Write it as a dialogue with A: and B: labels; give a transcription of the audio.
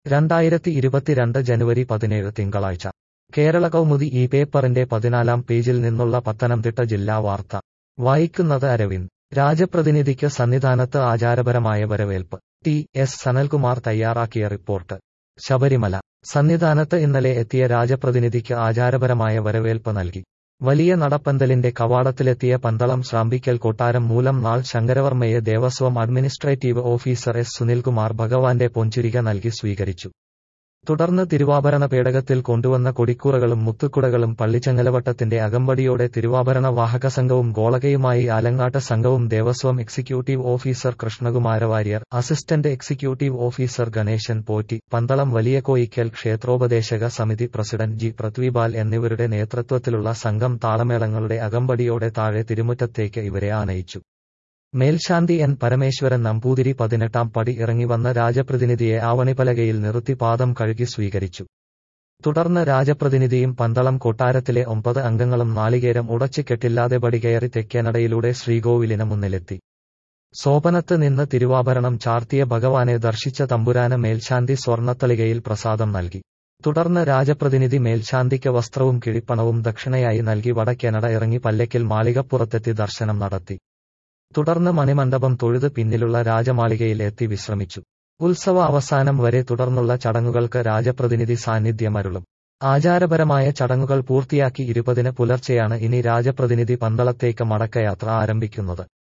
A: രണ്ടായിരത്തി ഇരുപത്തിരണ്ട് ജനുവരി പതിനേഴ് തിങ്കളാഴ്ച കേരള കൗമുദി ഈ പേപ്പറിന്റെ പതിനാലാം പേജിൽ നിന്നുള്ള പത്തനംതിട്ട ജില്ലാ വാർത്ത വായിക്കുന്നത് അരവിന്ദ് രാജപ്രതിനിധിക്ക് സന്നിധാനത്ത് ആചാരപരമായ വരവേൽപ്പ് ടി എസ് സനൽകുമാർ തയ്യാറാക്കിയ റിപ്പോർട്ട് ശബരിമല സന്നിധാനത്ത് ഇന്നലെ എത്തിയ രാജപ്രതിനിധിക്ക് ആചാരപരമായ വരവേൽപ്പ് നൽകി വലിയ നടപ്പന്തലിന്റെ കവാടത്തിലെത്തിയ പന്തളം ശ്രാമ്പിക്കൽ കൊട്ടാരം മൂലം നാൾ ശങ്കരവർമ്മയെ Devaswom administrative officer S Sunilkumar ഭഗവാന്റെ പൊഞ്ചുരിക നൽകി സ്വീകരിച്ചു തുടർന്ന് തിരുവാഭരണ പേടകത്തിൽ കൊണ്ടുവന്ന കൊടിക്കൂറകളും മുത്തുക്കുടകളും പള്ളിച്ചങ്ങലവട്ടത്തിന്റെ അകമ്പടിയോടെ തിരുവാഭരണ വാഹക സംഘവും ഗോളകയുമായി ആലങ്ങാട്ട് സംഘവും Devaswom executive officer Krishnakumaravariar assistant executive officer Ganesan Potti Pandalam വലിയ കോയിക്കൽ ക്ഷേത്രോപദേശക സമിതി പ്രസിഡന്റ് ജി പൃഥ്വിപാൽ എന്നിവരുടെ നേതൃത്വത്തിലുള്ള സംഘം താളമേളങ്ങളുടെ അകമ്പടിയോടെ താഴെ തിരുമുറ്റത്തേക്ക് ഇവരെ ആനയിച്ചു മേൽശാന്തി എൻ പരമേശ്വരൻ നമ്പൂതിരി പതിനെട്ടാം പടി ഇറങ്ങി വന്ന രാജപ്രതിനിധിയെ ആവണിപലകയിൽ നിർത്തി പാദം കഴുകി സ്വീകരിച്ചു തുടർന്ന് രാജപ്രതിനിധിയും പന്തളം കൊട്ടാരത്തിലെ ഒമ്പത് അംഗങ്ങളും നാളികേരം ഉടച്ചു കെട്ടില്ലാതെ പടികയറി തെക്കേനടയിലൂടെ ശ്രീകോവിലിന് മുന്നിലെത്തി സോപനത്ത് നിന്ന് തിരുവാഭരണം ചാർത്തിയ ഭഗവാനെ ദർശിച്ച തമ്പുരാന് മേൽശാന്തി സ്വർണ്ണത്തളികയിൽ പ്രസാദം നൽകി തുടർന്ന് രാജപ്രതിനിധി മേൽശാന്തിക്ക് വസ്ത്രവും കിഴിപ്പണവും ദക്ഷിണയായി നൽകി വടക്കേനട ഇറങ്ങി പല്ലയ്ക്കൽ മാളികപ്പുറത്തെത്തി ദർശനം നടത്തി തുടർന്ന് മണിമണ്ഡപം തൊഴുത് പിന്നിലുള്ള രാജമാളികയിൽ എത്തി വിശ്രമിച്ചു ഉത്സവ അവസാനം വരെ തുടർന്നുള്ള ചടങ്ങുകൾക്ക് രാജപ്രതിനിധി സാന്നിധ്യമരുളും ആചാരപരമായ ചടങ്ങുകൾ പൂർത്തിയാക്കി ഇരുപതിന് പുലർച്ചെയാണ് ഇനി രാജപ്രതിനിധി പന്തളത്തേക്ക് മടക്കയാത്ര ആരംഭിക്കുന്നത്